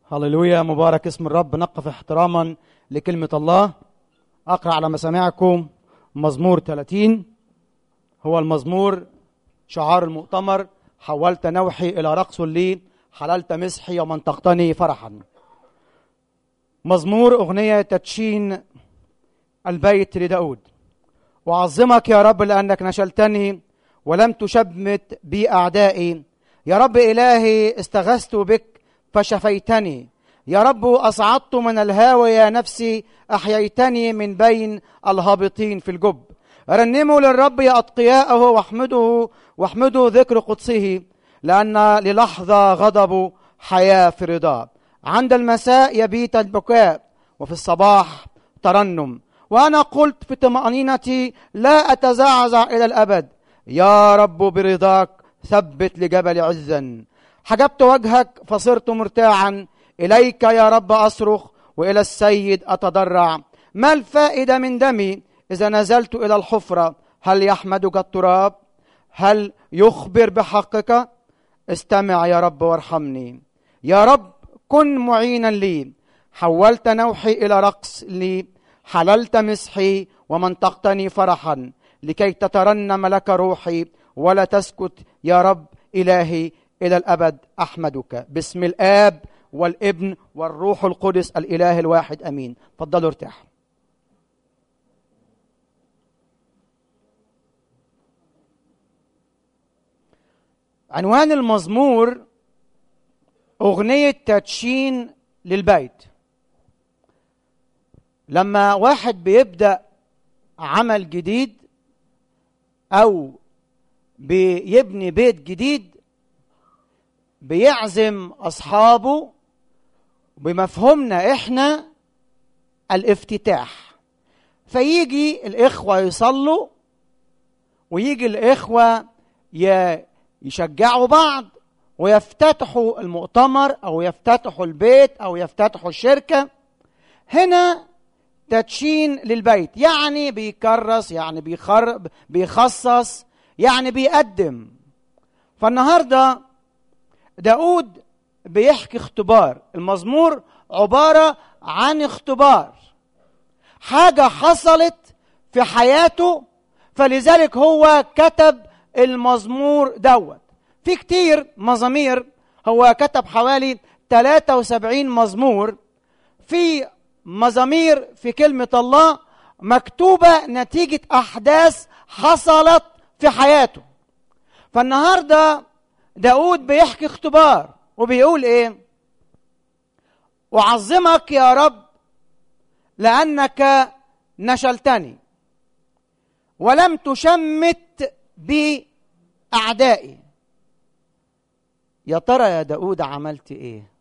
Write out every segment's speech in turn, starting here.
هللويا مبارك اسم الرب نقف احتراما لكلمة الله أقرأ على مسامعكم مزمور 30 هو المزمور شعار المؤتمر حولت نوحي إلى رقص لي حللت مسحي ومنطقتني فرحا مزمور أغنية تدشين البيت لداود وأعظمك يا رب لأنك نشلتني ولم تشمت بي أعدائي يا رب إلهي استغثت بك فشفيتني يا رب أصعدت من الهاوية نفسي أحييتني من بين الهابطين في الجب رنموا للرب يا أتقياءه واحمده واحمدوا ذكر قدسه لأن للحظة غضب حياة في رضا عند المساء يبيت البكاء وفي الصباح ترنم وأنا قلت في طمأنينتي لا أتزعزع إلى الأبد يا رب برضاك ثبت لجبل عزا حجبت وجهك فصرت مرتاعا إليك يا رب أصرخ وإلى السيد أتضرع ما الفائدة من دمي إذا نزلت إلى الحفرة هل يحمدك التراب هل يخبر بحقك استمع يا رب وارحمني يا رب كن معينا لي حولت نوحي إلى رقص لي حللت مسحي ومنطقتني فرحا لكي تترنم لك روحي ولا تسكت يا رب إلهي إلى الأبد أحمدك باسم الآب والابن والروح القدس الإله الواحد أمين فضلوا ارتاحوا عنوان المزمور أغنية تدشين للبيت لما واحد بيبدأ عمل جديد أو بيبني بيت جديد بيعزم أصحابه بمفهومنا إحنا الافتتاح فيجي الإخوة يصلوا ويجي الإخوة يشجعوا بعض ويفتتحوا المؤتمر أو يفتتحوا البيت أو يفتتحوا الشركة هنا تدشين للبيت يعني بيكرس يعني بيخر بيخصص يعني بيقدم فالنهارده داود بيحكي اختبار المزمور عبارة عن اختبار حاجة حصلت في حياته فلذلك هو كتب المزمور دوت في كتير مزامير هو كتب حوالي 73 مزمور في مزامير في كلمة الله مكتوبة نتيجة أحداث حصلت في حياته فالنهارده داود بيحكي اختبار وبيقول ايه اعظمك يا رب لانك نشلتني ولم تشمت بي اعدائي يا ترى يا داود عملت ايه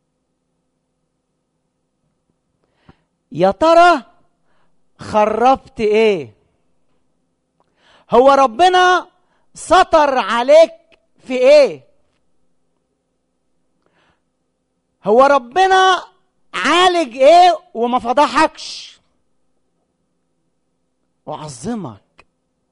يا ترى خربت ايه هو ربنا سطر عليك في ايه هو ربنا عالج ايه وما فضحكش وعظمك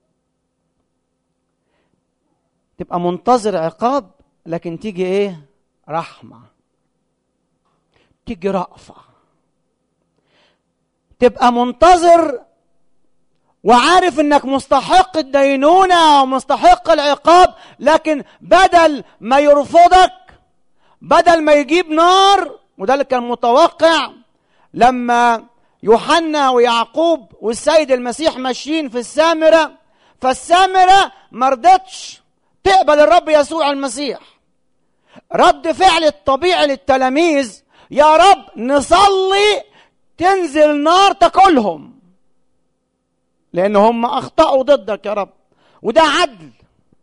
تبقى منتظر عقاب لكن تيجي ايه رحمه تيجي رأفة تبقى منتظر وعارف انك مستحق الدينونه ومستحق العقاب لكن بدل ما يرفضك بدل ما يجيب نار وده اللي كان متوقع لما يوحنا ويعقوب والسيد المسيح ماشيين في السامره فالسامره ما رضتش تقبل الرب يسوع المسيح رد فعل الطبيعي للتلاميذ يا رب نصلي تنزل نار تاكلهم لان هم اخطاوا ضدك يا رب وده عدل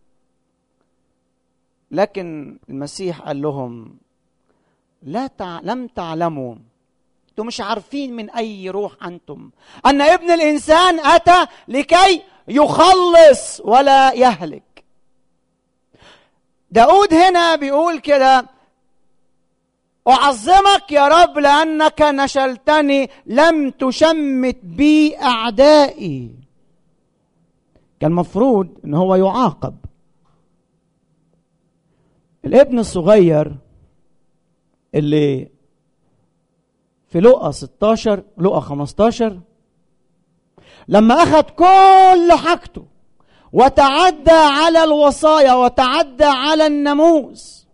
لكن المسيح قال لهم لا تع... لم تعلموا انتم مش عارفين من اي روح انتم ان ابن الانسان اتى لكي يخلص ولا يهلك داود هنا بيقول كده اعظمك يا رب لانك نشلتني لم تشمت بي اعدائي كان مفروض ان هو يعاقب الابن الصغير اللي في لقا 16 لقا 15 لما أخذ كل حاجته وتعدى على الوصايا وتعدى على الناموس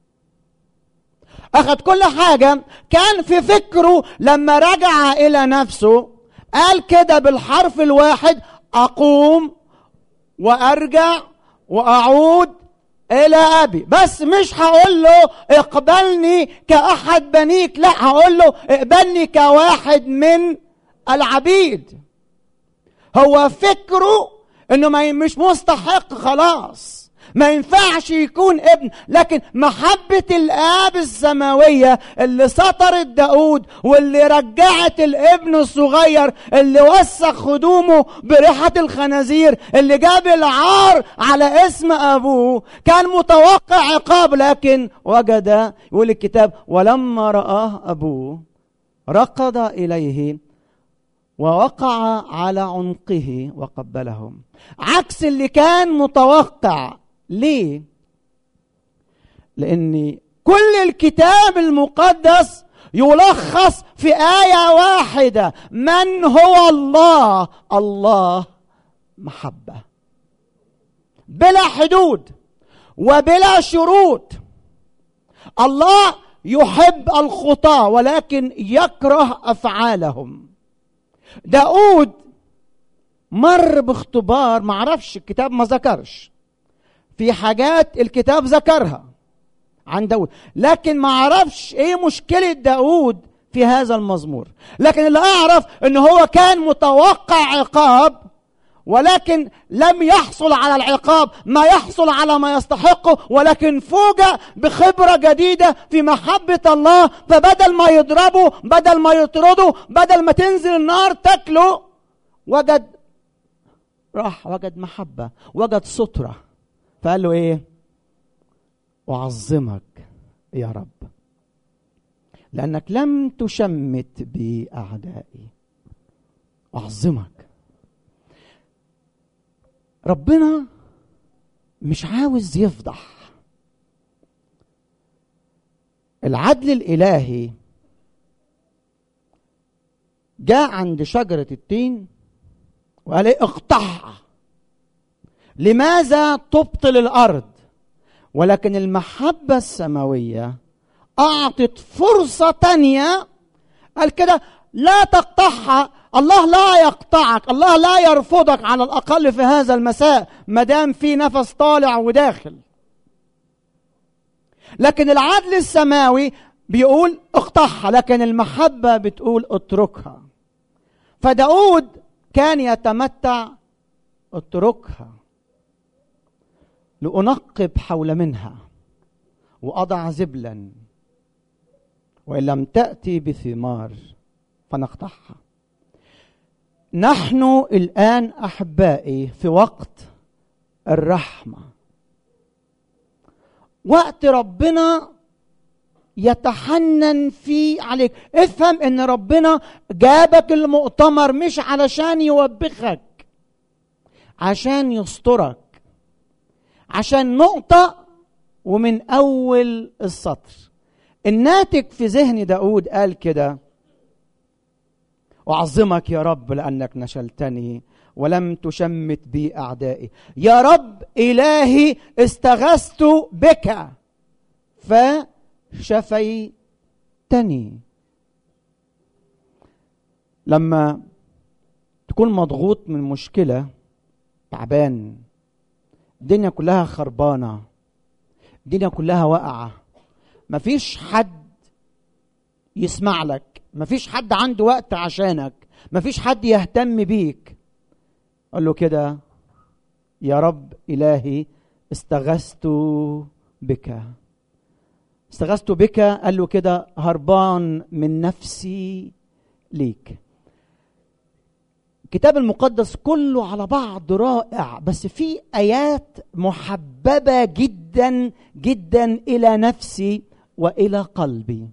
أخذ كل حاجة كان في فكره لما رجع إلى نفسه قال كده بالحرف الواحد أقوم وأرجع وأعود إلى أبي بس مش هقول له اقبلني كأحد بنيك لا هقول له اقبلني كواحد من العبيد هو فكره انه ما مش مستحق خلاص ما ينفعش يكون ابن لكن محبة الآب السماوية اللي سطرت داود واللي رجعت الابن الصغير اللي وسخ هدومه بريحة الخنازير اللي جاب العار على اسم أبوه كان متوقع عقاب لكن وجد يقول الكتاب ولما رآه أبوه ركض إليه ووقع على عنقه وقبلهم عكس اللي كان متوقع ليه لان كل الكتاب المقدس يلخص في ايه واحده من هو الله الله محبه بلا حدود وبلا شروط الله يحب الخطاه ولكن يكره افعالهم داود مر باختبار معرفش الكتاب ما ذكرش في حاجات الكتاب ذكرها عن داود لكن ما عرفش ايه مشكلة داود في هذا المزمور لكن اللي اعرف ان هو كان متوقع عقاب ولكن لم يحصل على العقاب ما يحصل على ما يستحقه ولكن فوجئ بخبرة جديدة في محبة الله فبدل ما يضربه بدل ما يطرده بدل ما تنزل النار تاكله وجد راح وجد محبة وجد سترة فقال له ايه اعظمك يا رب لانك لم تشمت بي اعدائي اعظمك ربنا مش عاوز يفضح العدل الالهي جاء عند شجره التين وقال ايه اقطعها لماذا تبطل الارض ولكن المحبه السماويه اعطت فرصه تانيه قال كده لا تقطعها الله لا يقطعك الله لا يرفضك على الاقل في هذا المساء ما دام في نفس طالع وداخل لكن العدل السماوي بيقول اقطعها لكن المحبه بتقول اتركها فداود كان يتمتع اتركها لانقب حول منها واضع زبلا وان لم تاتي بثمار فنقطعها نحن الان احبائي في وقت الرحمه وقت ربنا يتحنن فيه عليك افهم ان ربنا جابك المؤتمر مش علشان يوبخك عشان يسترك عشان نقطة ومن أول السطر الناتج في ذهن داود قال كده أعظمك يا رب لأنك نشلتني ولم تشمت بي أعدائي يا رب إلهي استغثت بك فشفيتني لما تكون مضغوط من مشكلة تعبان الدنيا كلها خربانة الدنيا كلها واقعة مفيش حد يسمع لك مفيش حد عنده وقت عشانك مفيش حد يهتم بيك قال له كده يا رب إلهي استغثت بك استغثت بك قال له كده هربان من نفسي ليك الكتاب المقدس كله على بعض رائع بس في ايات محببه جدا جدا الى نفسي والى قلبي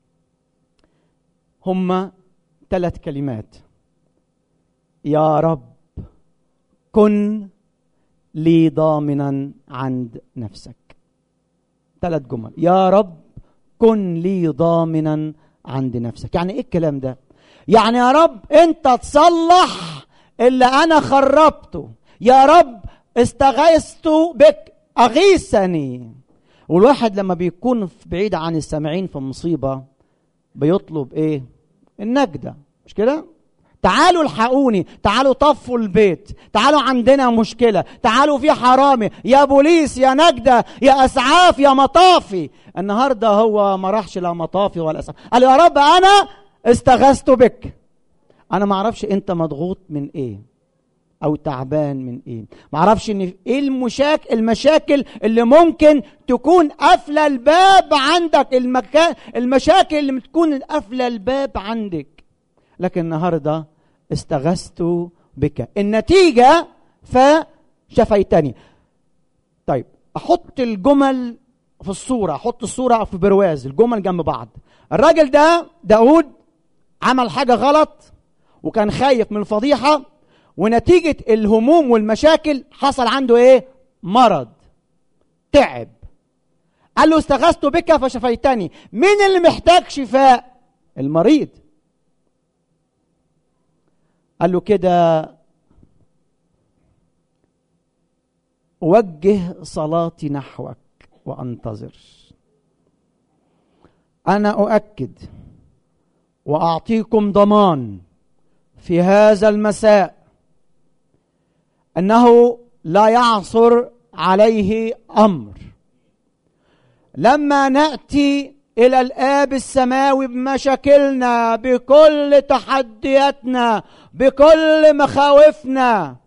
هما ثلاث كلمات يا رب كن لي ضامنا عند نفسك ثلاث جمل يا رب كن لي ضامنا عند نفسك يعني ايه الكلام ده يعني يا رب انت تصلح اللي انا خربته يا رب استغيثت بك اغيثني والواحد لما بيكون بعيد عن السامعين في مصيبه بيطلب ايه النجده مش كده تعالوا الحقوني تعالوا طفوا البيت تعالوا عندنا مشكله تعالوا في حرامي يا بوليس يا نجده يا اسعاف يا مطافي النهارده هو ما راحش لا مطافي ولا اسعاف قال يا رب انا استغثت بك انا ما اعرفش انت مضغوط من ايه او تعبان من ايه ما اعرفش ان ايه المشاك المشاكل اللي ممكن تكون قافله الباب عندك المكان المشاكل اللي تكون قافله الباب عندك لكن النهارده استغثت بك النتيجه فشفيتني طيب احط الجمل في الصوره احط الصوره في برواز الجمل جنب بعض الراجل ده داود عمل حاجه غلط وكان خايف من الفضيحه ونتيجة الهموم والمشاكل حصل عنده ايه مرض تعب قال له استغثت بك فشفيتني مين اللي محتاج شفاء المريض قال له كده وجه صلاتي نحوك وانتظر انا اؤكد واعطيكم ضمان في هذا المساء انه لا يعصر عليه امر لما ناتي الى الاب السماوي بمشاكلنا بكل تحدياتنا بكل مخاوفنا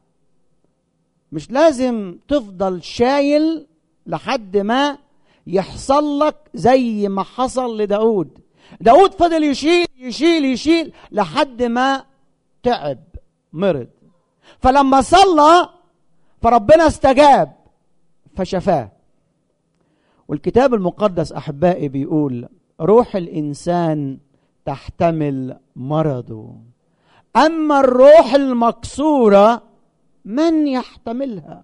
مش لازم تفضل شايل لحد ما يحصل لك زي ما حصل لداود داود فضل يشيل يشيل يشيل لحد ما تعب مرض فلما صلى فربنا استجاب فشفاه والكتاب المقدس احبائي بيقول روح الانسان تحتمل مرضه اما الروح المكسوره من يحتملها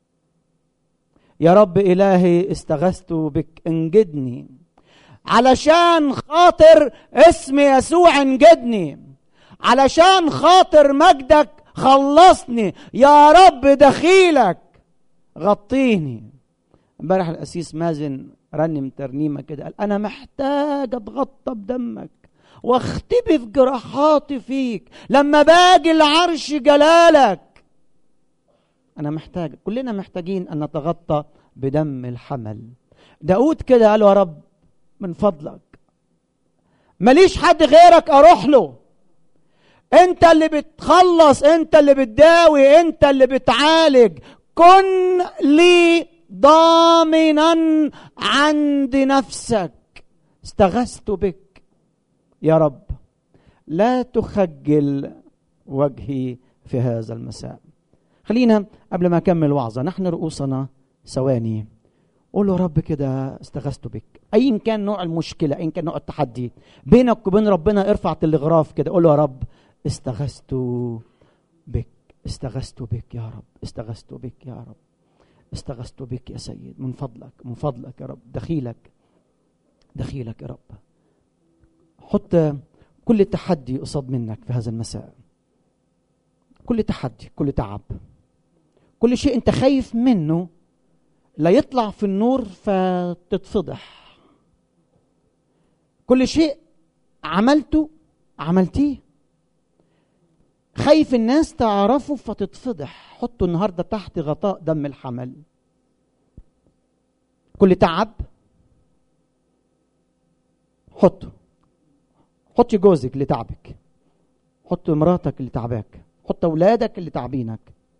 يا رب الهي استغثت بك انجدني علشان خاطر اسم يسوع انجدني علشان خاطر مجدك خلصني يا رب دخيلك غطيني امبارح القسيس مازن رنم ترنيمه كده قال انا محتاج اتغطى بدمك واختبي في جراحاتي فيك لما باجي العرش جلالك انا محتاج كلنا محتاجين ان نتغطى بدم الحمل داود كده قال يا رب من فضلك ماليش حد غيرك اروح له انت اللي بتخلص انت اللي بتداوي انت اللي بتعالج كن لي ضامنا عند نفسك استغثت بك يا رب لا تخجل وجهي في هذا المساء خلينا قبل ما اكمل وعظه نحن رؤوسنا ثواني قول له رب كده استغثت بك ايا كان نوع المشكله ايا كان نوع التحدي بينك وبين ربنا ارفع تلغراف كده قول له يا رب استغثت بك استغثت بك يا رب استغثت بك يا رب استغثت بك يا سيد من فضلك من فضلك يا رب دخيلك دخيلك يا رب حط كل تحدي قصاد منك في هذا المساء كل تحدي كل تعب كل شيء انت خايف منه لا يطلع في النور فتتفضح كل شيء عملته عملتيه خايف الناس تعرفه فتتفضح حطه النهارده تحت غطاء دم الحمل كل تعب حطه حطي جوزك اللي تعبك حط مراتك اللي تعباك حط اولادك اللي تعبينك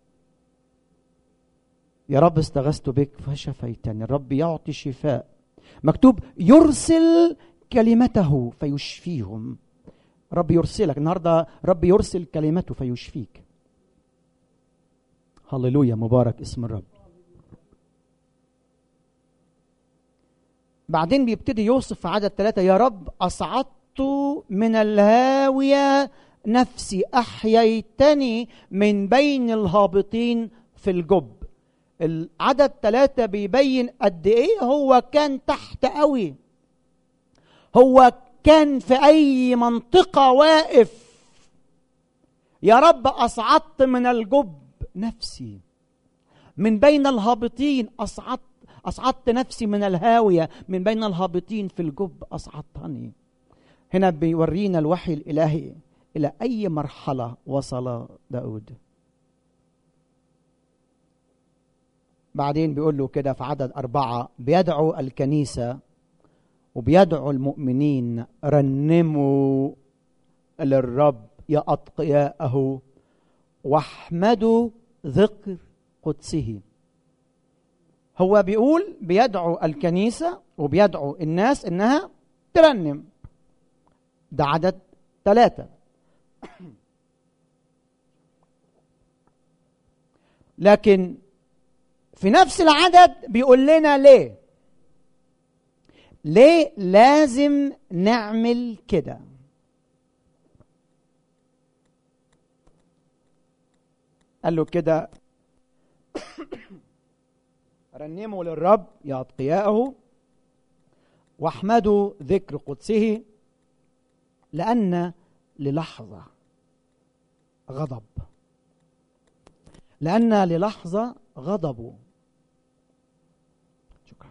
يا رب استغثت بك فشفيتني الرب يعطي شفاء مكتوب يرسل كلمته فيشفيهم رب يرسلك النهارده رب يرسل كلمته فيشفيك هللويا مبارك اسم الرب بعدين بيبتدي يوصف في عدد ثلاثة يا رب أصعدت من الهاوية نفسي أحييتني من بين الهابطين في الجب العدد ثلاثة بيبين قد إيه هو كان تحت قوي هو كان في اي منطقه واقف يا رب اصعدت من الجب نفسي من بين الهابطين اصعدت اصعدت نفسي من الهاويه من بين الهابطين في الجب اصعدتني هنا بيورينا الوحي الالهي الى اي مرحله وصل داود بعدين بيقول له كده في عدد أربعة بيدعو الكنيسة وبيدعو المؤمنين رنموا للرب يا أتقياءه واحمدوا ذكر قدسه هو بيقول بيدعو الكنيسة وبيدعو الناس إنها ترنم ده عدد ثلاثة لكن في نفس العدد بيقول لنا ليه ليه لازم نعمل كده قال له كده رنموا للرب يا أتقياءه واحمدوا ذكر قدسه لأن للحظة غضب لأن للحظة غضبوا شكرا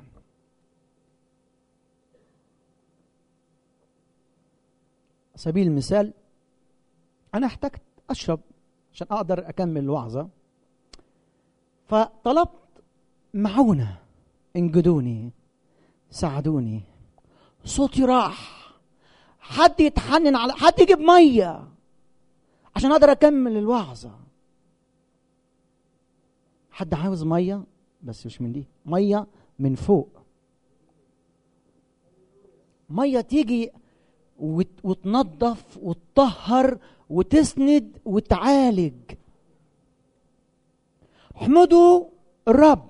سبيل المثال أنا احتجت أشرب عشان أقدر أكمل الوعظة فطلبت معونة انجدوني ساعدوني صوتي راح حد يتحنن على حد يجيب ميه عشان اقدر اكمل الوعظه حد عاوز ميه بس مش من دي ميه من فوق ميه تيجي وت- وتنظف وتطهر وتسند وتعالج احمدوا الرب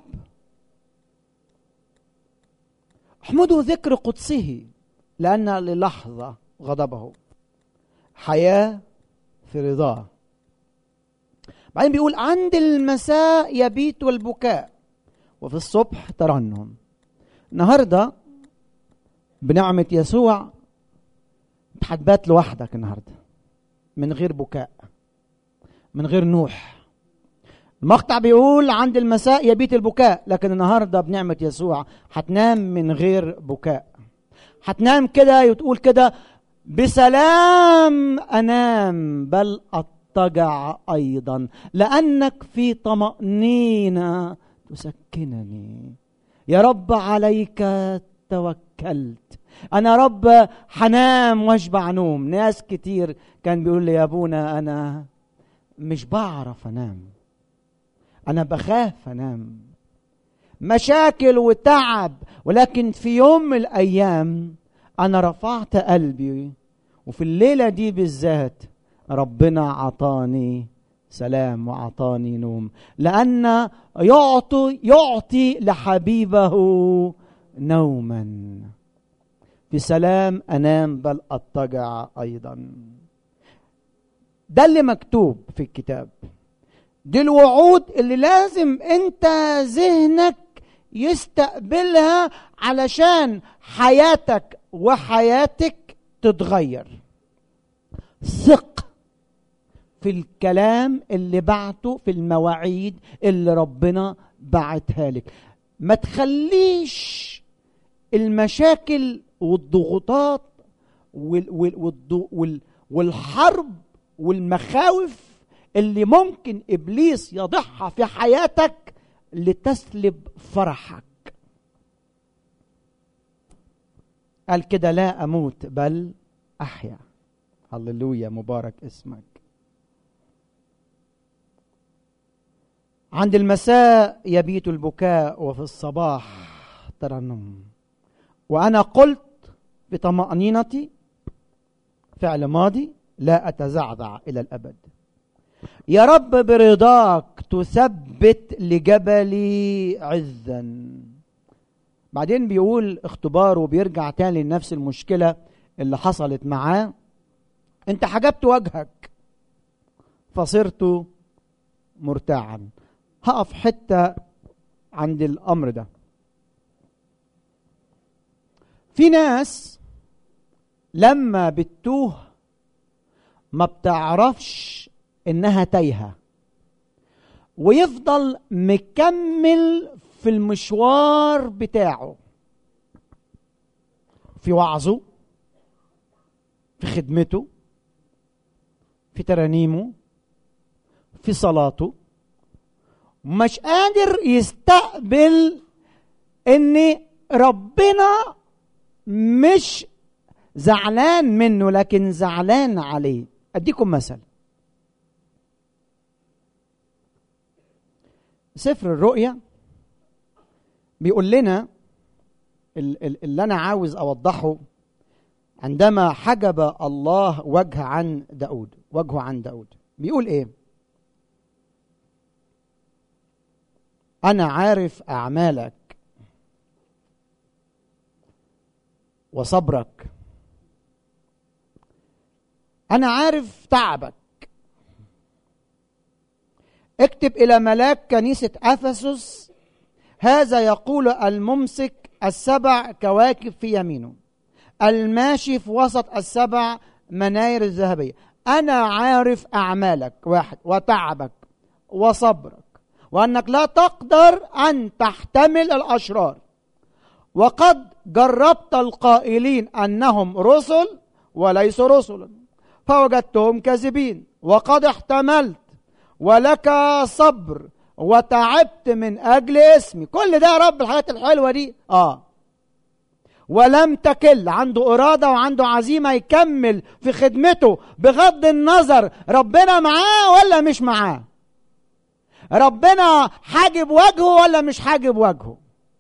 احمدوا ذكر قدسه لأن للحظة غضبه حياة في رضاه بعدين بيقول عند المساء يبيت البكاء وفي الصبح ترنم النهارده بنعمة يسوع انت هتبات لوحدك النهارده من غير بكاء من غير نوح المقطع بيقول عند المساء يبيت البكاء لكن النهارده بنعمة يسوع هتنام من غير بكاء هتنام كده وتقول كده بسلام انام بل اضطجع ايضا لانك في طمانينه تسكنني يا رب عليك توكلت انا رب حنام واشبع نوم ناس كتير كان بيقول لي يا ابونا انا مش بعرف انام انا بخاف انام مشاكل وتعب ولكن في يوم من الايام انا رفعت قلبي وفي الليله دي بالذات ربنا عطاني سلام وعطاني نوم لان يعطي يعطي لحبيبه نوما في سلام انام بل اضطجع ايضا ده اللي مكتوب في الكتاب دي الوعود اللي لازم انت ذهنك يستقبلها علشان حياتك وحياتك تتغير ثق في الكلام اللي بعته في المواعيد اللي ربنا بعتها لك ما تخليش المشاكل والضغوطات وال وال والض- وال والحرب والمخاوف اللي ممكن ابليس يضعها في حياتك لتسلب فرحك قال كده لا اموت بل احيا هللويا مبارك اسمك عند المساء يبيت البكاء وفي الصباح ترنم وانا قلت بطمانينتي فعل ماضي لا اتزعزع الى الابد يا رب برضاك تثبت لجبلي عزا بعدين بيقول اختبار وبيرجع تاني لنفس المشكلة اللي حصلت معاه انت حجبت وجهك فصرت مرتاعا هقف حتة عند الأمر ده في ناس لما بتتوه ما بتعرفش انها تايهه ويفضل مكمل في المشوار بتاعه في وعظه في خدمته في ترانيمه في صلاته مش قادر يستقبل ان ربنا مش زعلان منه لكن زعلان عليه اديكم مثل سفر الرؤيا بيقول لنا اللي انا عاوز اوضحه عندما حجب الله وجه عن داود وجهه عن داود بيقول ايه انا عارف اعمالك وصبرك انا عارف تعبك اكتب الى ملاك كنيسه افسس هذا يقول الممسك السبع كواكب في يمينه الماشي في وسط السبع مناير الذهبيه انا عارف اعمالك واحد وتعبك وصبرك وانك لا تقدر ان تحتمل الاشرار وقد جربت القائلين انهم رسل وليسوا رسلا فوجدتهم كاذبين وقد احتملت ولك صبر وتعبت من اجل اسمي كل ده يا رب الحاجات الحلوه دي اه ولم تكل عنده اراده وعنده عزيمه يكمل في خدمته بغض النظر ربنا معاه ولا مش معاه ربنا حاجب وجهه ولا مش حاجب وجهه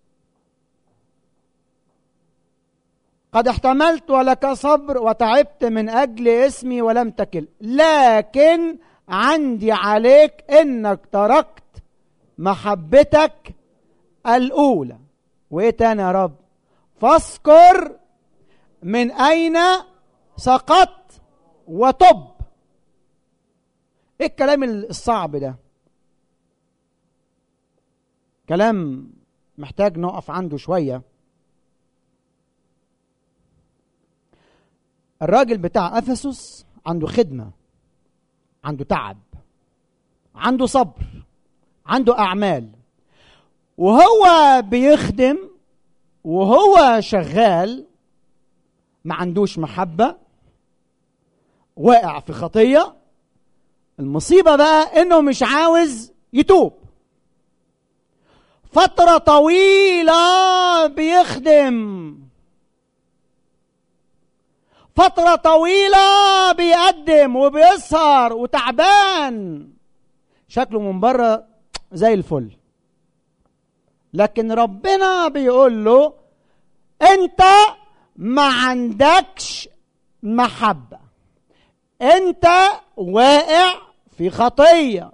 قد احتملت ولك صبر وتعبت من اجل اسمي ولم تكل لكن عندي عليك انك تركت محبتك الاولى وايه تاني يا رب فاذكر من اين سقطت وتب ايه الكلام الصعب ده كلام محتاج نقف عنده شويه الراجل بتاع افسس عنده خدمه عنده تعب عنده صبر عنده اعمال وهو بيخدم وهو شغال ما عندوش محبه واقع في خطيه المصيبه بقى انه مش عاوز يتوب فتره طويله بيخدم فترة طويلة بيقدم وبيسهر وتعبان شكله من بره زي الفل لكن ربنا بيقول له انت ما عندكش محبة انت واقع في خطية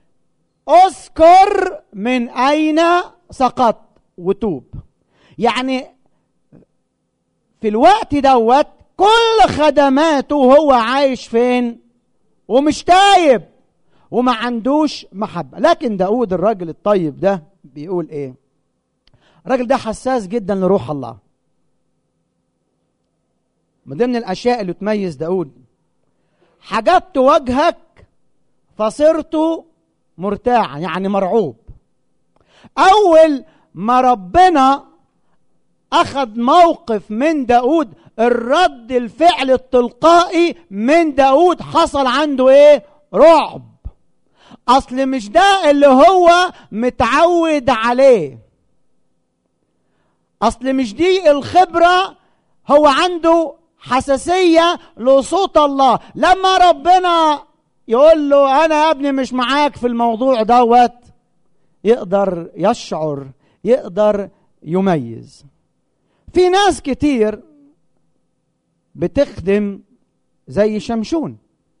اذكر من اين سقطت وتوب يعني في الوقت دوت كل خدماته وهو عايش فين ومش تايب وما عندوش محبة لكن داود الراجل الطيب ده بيقول ايه الراجل ده حساس جدا لروح الله من ضمن الاشياء اللي تميز داود حجبت وجهك فصرت مرتاعا يعني مرعوب اول ما ربنا اخذ موقف من داود الرد الفعل التلقائي من داود حصل عنده ايه رعب اصل مش ده اللي هو متعود عليه اصل مش دي الخبره هو عنده حساسيه لصوت الله لما ربنا يقول له انا يا ابني مش معاك في الموضوع دوت يقدر يشعر يقدر يميز في ناس كتير بتخدم زي شمشون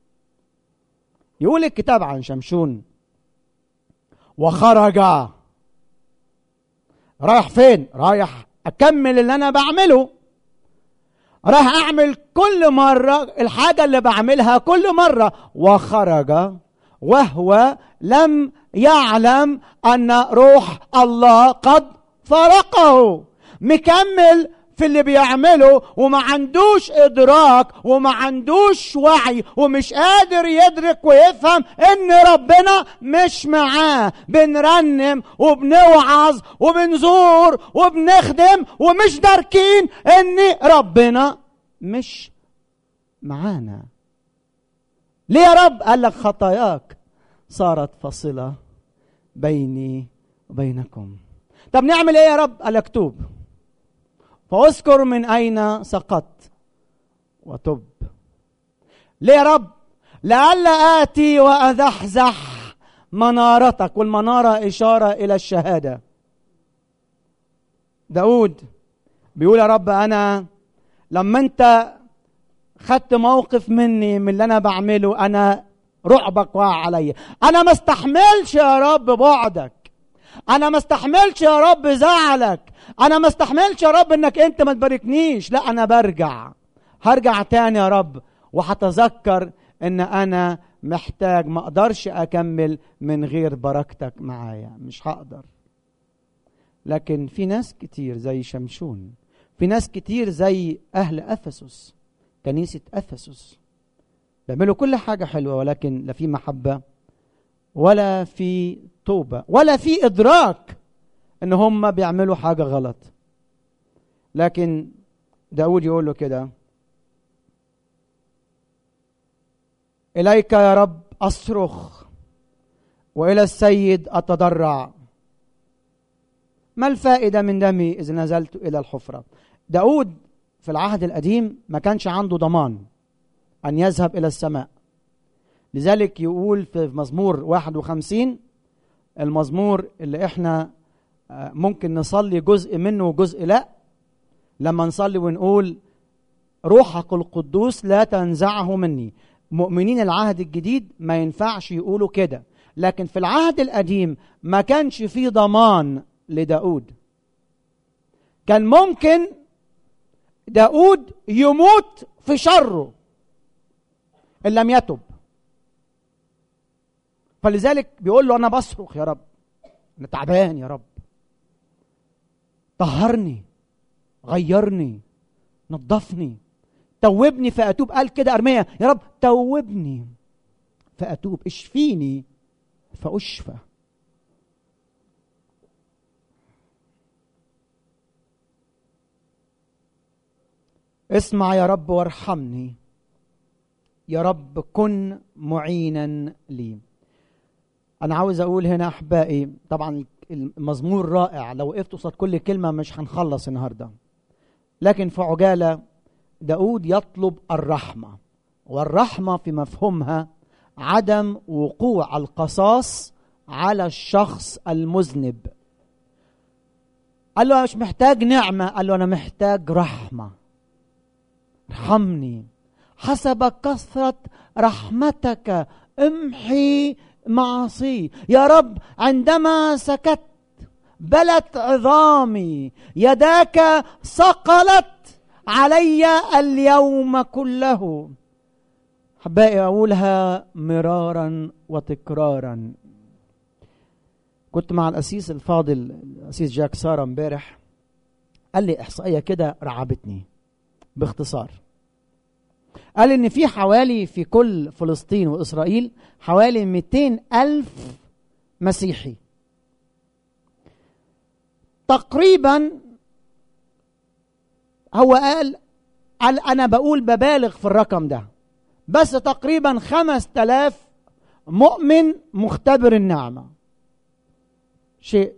يقول الكتاب عن شمشون وخرج رايح فين رايح اكمل اللي انا بعمله رايح اعمل كل مره الحاجه اللي بعملها كل مره وخرج وهو لم يعلم ان روح الله قد فرقه مكمل في اللي بيعمله وما عندوش ادراك وما عندوش وعي ومش قادر يدرك ويفهم ان ربنا مش معاه بنرنم وبنوعظ وبنزور وبنخدم ومش داركين ان ربنا مش معانا ليه يا رب قال لك خطاياك صارت فاصله بيني وبينكم طب نعمل ايه يا رب قال لك توب فاذكر من اين سقطت وتب ليه يا رب لئلا اتي وازحزح منارتك والمناره اشاره الى الشهاده داود بيقول يا رب انا لما انت خدت موقف مني من اللي انا بعمله انا رعبك وقع عليا انا ما استحملش يا رب بعدك انا ما استحملش يا رب زعلك انا ما استحملش يا رب انك انت ما تباركنيش لا انا برجع هرجع تاني يا رب وهتذكر ان انا محتاج ما اقدرش اكمل من غير بركتك معايا مش هقدر لكن في ناس كتير زي شمشون في ناس كتير زي اهل افسس كنيسه افسس بيعملوا كل حاجه حلوه ولكن لا في محبه ولا في توبه ولا في ادراك ان هم بيعملوا حاجه غلط لكن داود يقول له كده اليك يا رب اصرخ والى السيد اتضرع ما الفائده من دمي اذا نزلت الى الحفره داود في العهد القديم ما كانش عنده ضمان ان يذهب الى السماء لذلك يقول في مزمور 51 المزمور اللي احنا ممكن نصلي جزء منه وجزء لا لما نصلي ونقول روحك القدوس لا تنزعه مني مؤمنين العهد الجديد ما ينفعش يقولوا كده لكن في العهد القديم ما كانش فيه ضمان لداود كان ممكن داود يموت في شره ان لم يتب فلذلك بيقول له انا بصرخ يا رب انا تعبان يا رب طهرني غيرني نظفني توبني فاتوب قال كده ارميا يا رب توبني فاتوب اشفيني فاشفى اسمع يا رب وارحمني يا رب كن معينا لي انا عاوز اقول هنا احبائي طبعا المزمور رائع لو وقفت قصاد كل كلمه مش هنخلص النهارده لكن في عجاله داود يطلب الرحمه والرحمه في مفهومها عدم وقوع القصاص على الشخص المذنب قال له انا مش محتاج نعمه قال له انا محتاج رحمه ارحمني حسب كثره رحمتك امحي معصي يا رب عندما سكت بلت عظامي يداك صقلت علي اليوم كله حبائي اقولها مرارا وتكرارا كنت مع الاسيس الفاضل الاسيس جاك سارة امبارح قال لي احصائيه كده رعبتني باختصار قال ان في حوالي في كل فلسطين واسرائيل حوالي 200 الف مسيحي تقريبا هو قال قال انا بقول ببالغ في الرقم ده بس تقريبا خمس تلاف مؤمن مختبر النعمة شيء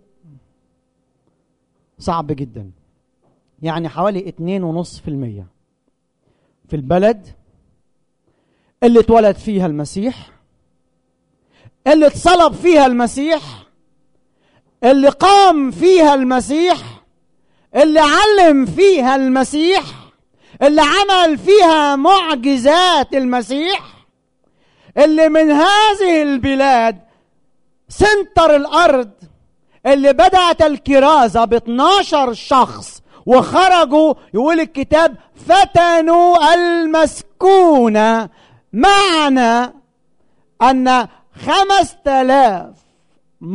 صعب جدا يعني حوالي اتنين ونص في المية في البلد اللي اتولد فيها المسيح اللي اتصلب فيها المسيح اللي قام فيها المسيح اللي علم فيها المسيح اللي عمل فيها معجزات المسيح اللي من هذه البلاد سنتر الارض اللي بدات الكرازه ب 12 شخص وخرجوا يقول الكتاب فتنوا المسكونه معنى ان خمس تلاف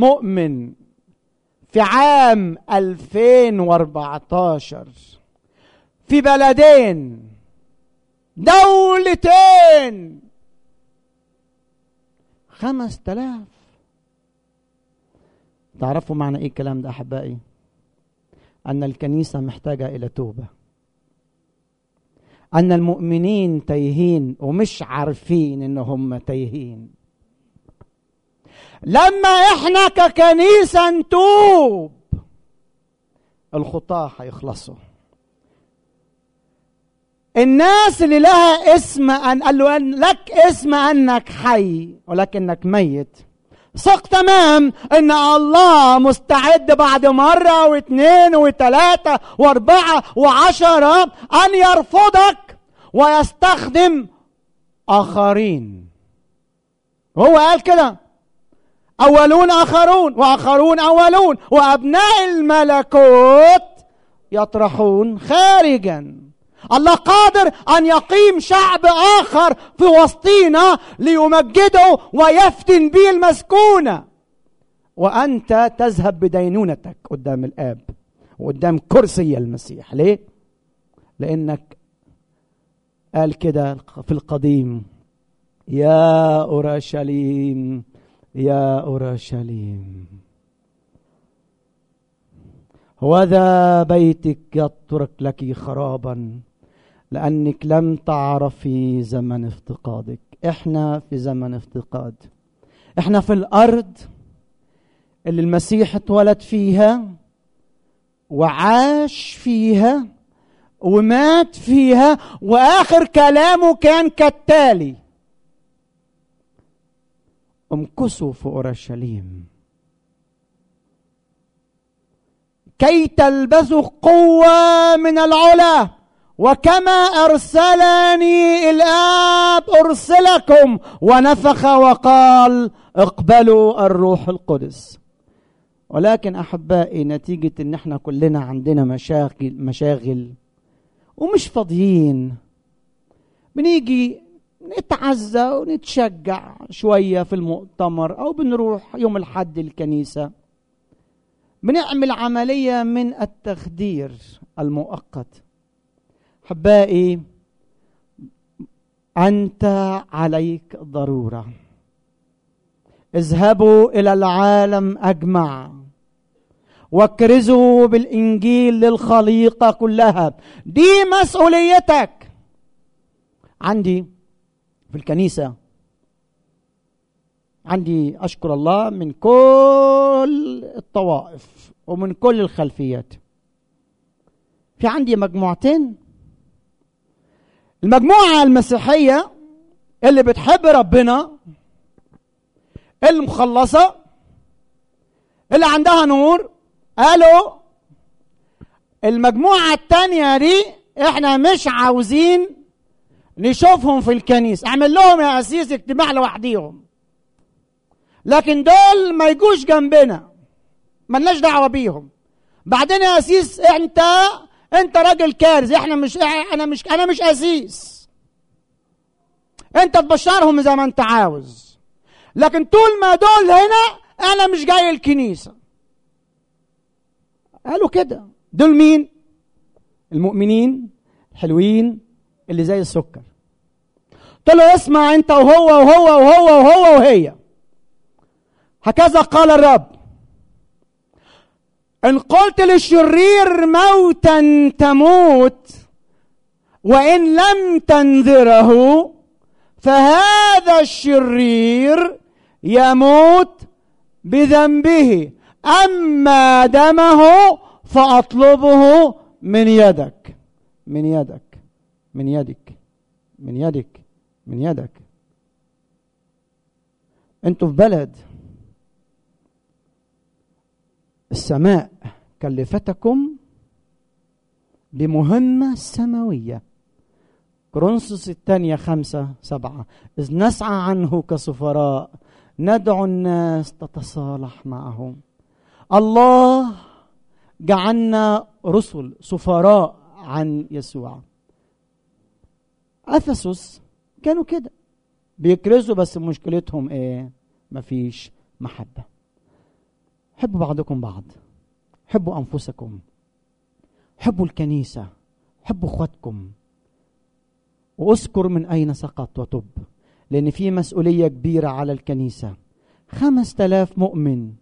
مؤمن في عام 2014 في بلدين دولتين خمس تلاف تعرفوا معنى ايه الكلام ده احبائي ان الكنيسه محتاجه الى توبه ان المؤمنين تايهين ومش عارفين ان هم تايهين لما احنا ككنيسه نتوب الخطاه هيخلصوا الناس اللي لها اسم ان قال له أن لك اسم انك حي ولكنك ميت ثق تمام ان الله مستعد بعد مرة واثنين وثلاثة واربعة وعشرة ان يرفضك ويستخدم اخرين هو قال كده اولون اخرون واخرون اولون وابناء الملكوت يطرحون خارجا الله قادر ان يقيم شعب اخر في وسطينا ليمجده ويفتن به المسكونه وانت تذهب بدينونتك قدام الاب وقدام كرسي المسيح ليه لانك قال كده في القديم يا اورشليم يا اورشليم وذا بيتك يترك لك خرابا لانك لم تعرفي زمن افتقادك احنا في زمن افتقاد احنا في الارض اللي المسيح اتولد فيها وعاش فيها ومات فيها واخر كلامه كان كالتالي امكثوا في اورشليم كي تلبسوا قوه من العلا وكما ارسلني الاب ارسلكم ونفخ وقال اقبلوا الروح القدس ولكن احبائي نتيجه ان احنا كلنا عندنا مشاغل مشاغل ومش فاضيين بنيجي نتعزى ونتشجع شويه في المؤتمر او بنروح يوم الحد الكنيسه بنعمل عمليه من التخدير المؤقت احبائي انت عليك ضروره اذهبوا الى العالم اجمع واكرزوا بالانجيل للخليقه كلها دي مسؤوليتك عندي في الكنيسه عندي اشكر الله من كل الطوائف ومن كل الخلفيات في عندي مجموعتين المجموعه المسيحيه اللي بتحب ربنا المخلصه اللي عندها نور قالوا المجموعه التانيه دي احنا مش عاوزين نشوفهم في الكنيسه اعمل لهم يا اسيس اجتماع لوحديهم لكن دول ما يجوش جنبنا ملناش دعوه بيهم بعدين يا اسيس انت انت راجل كارز احنا مش انا مش انا مش اسيس انت تبشرهم زي ما انت عاوز لكن طول ما دول هنا انا مش جاي الكنيسه قالوا كده دول مين المؤمنين الحلوين اللي زي السكر قلت له اسمع انت وهو وهو وهو وهو وهي هكذا قال الرب ان قلت للشرير موتا تموت وان لم تنذره فهذا الشرير يموت بذنبه اما دمه فاطلبه من يدك من يدك من يدك من يدك من يدك انتوا في بلد السماء كلفتكم بمهمة سماوية كرونسوس الثانية خمسة سبعة إذ نسعى عنه كسفراء ندعو الناس تتصالح معهم الله جعلنا رسل سفراء عن يسوع افسس كانوا كده بيكرزوا بس مشكلتهم ايه مفيش محبه حبوا بعضكم بعض حبوا انفسكم حبوا الكنيسه حبوا اخواتكم واذكر من اين سقط وتب لان في مسؤوليه كبيره على الكنيسه خمس تلاف مؤمن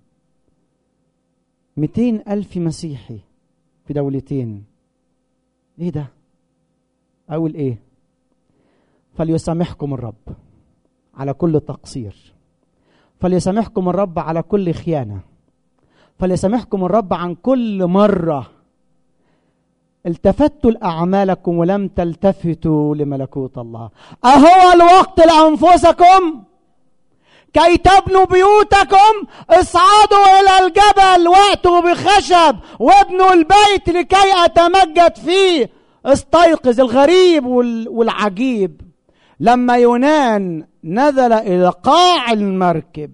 مئتين ألف مسيحي في دولتين ايه ده اقول ايه فليسامحكم الرب على كل تقصير فليسامحكم الرب على كل خيانه فليسامحكم الرب عن كل مره التفتوا لاعمالكم ولم تلتفتوا لملكوت الله اهو الوقت لانفسكم كي تبنوا بيوتكم اصعدوا الى الجبل واتوا بخشب وابنوا البيت لكي اتمجد فيه استيقظ الغريب والعجيب لما يونان نزل الى قاع المركب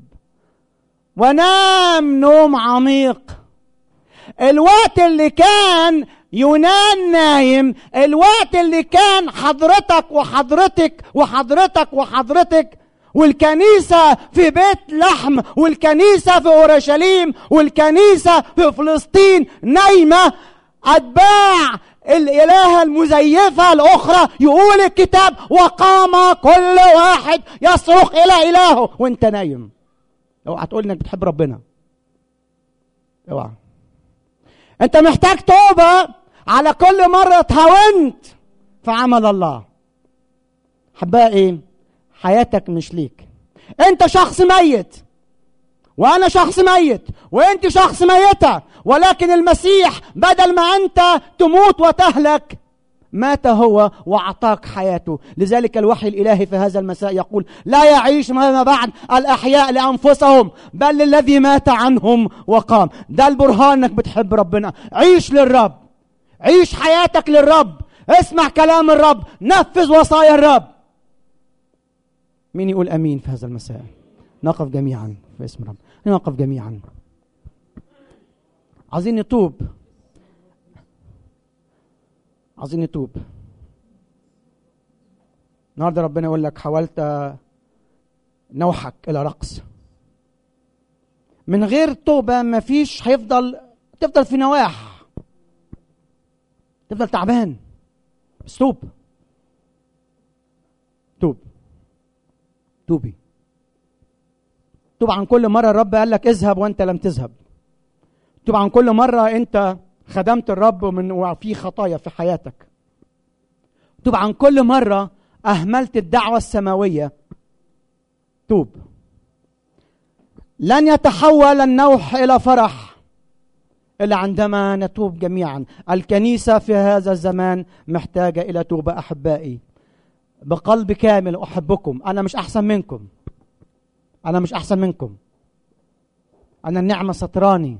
ونام نوم عميق الوقت اللي كان يونان نايم الوقت اللي كان حضرتك وحضرتك وحضرتك وحضرتك والكنيسة في بيت لحم والكنيسة في أورشليم والكنيسة في فلسطين نايمة أتباع الإلهة المزيفة الأخرى يقول الكتاب وقام كل واحد يصرخ إلى إلهه وأنت نايم اوعى تقول إنك بتحب ربنا اوعى أنت محتاج توبة على كل مرة اتهاونت في عمل الله حبها إيه؟ حياتك مش ليك أنت شخص ميت وانا شخص ميت وانت شخص ميته ولكن المسيح بدل ما انت تموت وتهلك مات هو واعطاك حياته لذلك الوحي الالهي في هذا المساء يقول لا يعيش ما بعد الاحياء لانفسهم بل الذي مات عنهم وقام ده البرهان انك بتحب ربنا عيش للرب عيش حياتك للرب اسمع كلام الرب نفذ وصايا الرب مين يقول امين في هذا المساء نقف جميعا في اسم رب نقف جميعا عايزين نتوب عايزين نتوب النهارده ربنا يقول لك حاولت نوحك الى رقص من غير توبه مفيش هيفضل تفضل في نواح تفضل تعبان بس توب توب توبي توب عن كل مرة الرب قال لك اذهب وانت لم تذهب توب عن كل مرة انت خدمت الرب من وفي خطايا في حياتك توب عن كل مرة أهملت الدعوة السماوية توب لن يتحول النوح إلى فرح إلا عندما نتوب جميعا الكنيسة في هذا الزمان محتاجة إلى توبة أحبائي بقلب كامل أحبكم أنا مش أحسن منكم أنا مش أحسن منكم أنا النعمة ستراني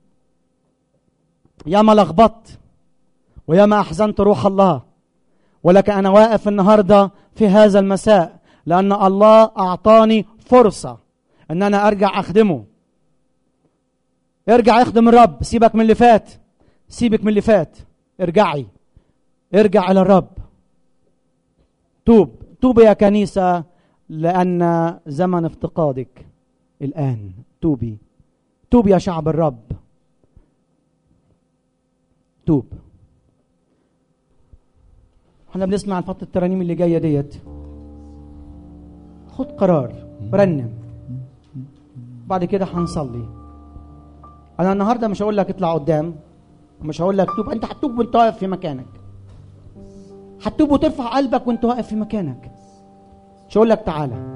ياما لخبطت وياما أحزنت روح الله ولكن أنا واقف النهاردة في هذا المساء لأن الله أعطاني فرصة أن أنا أرجع أخدمه ارجع اخدم الرب سيبك من اللي فات سيبك من اللي فات ارجعي ارجع إلى الرب توب توب يا كنيسة لأن زمن افتقادك الآن توبي توب يا شعب الرب توب احنا بنسمع عن فترة الترانيم اللي جاية ديت خد قرار رنم بعد كده هنصلي انا النهارده مش هقول لك اطلع قدام مش هقول لك توب انت هتتوب وانت واقف في مكانك هتتوب وترفع قلبك وانت واقف في مكانك مش هقول لك تعالى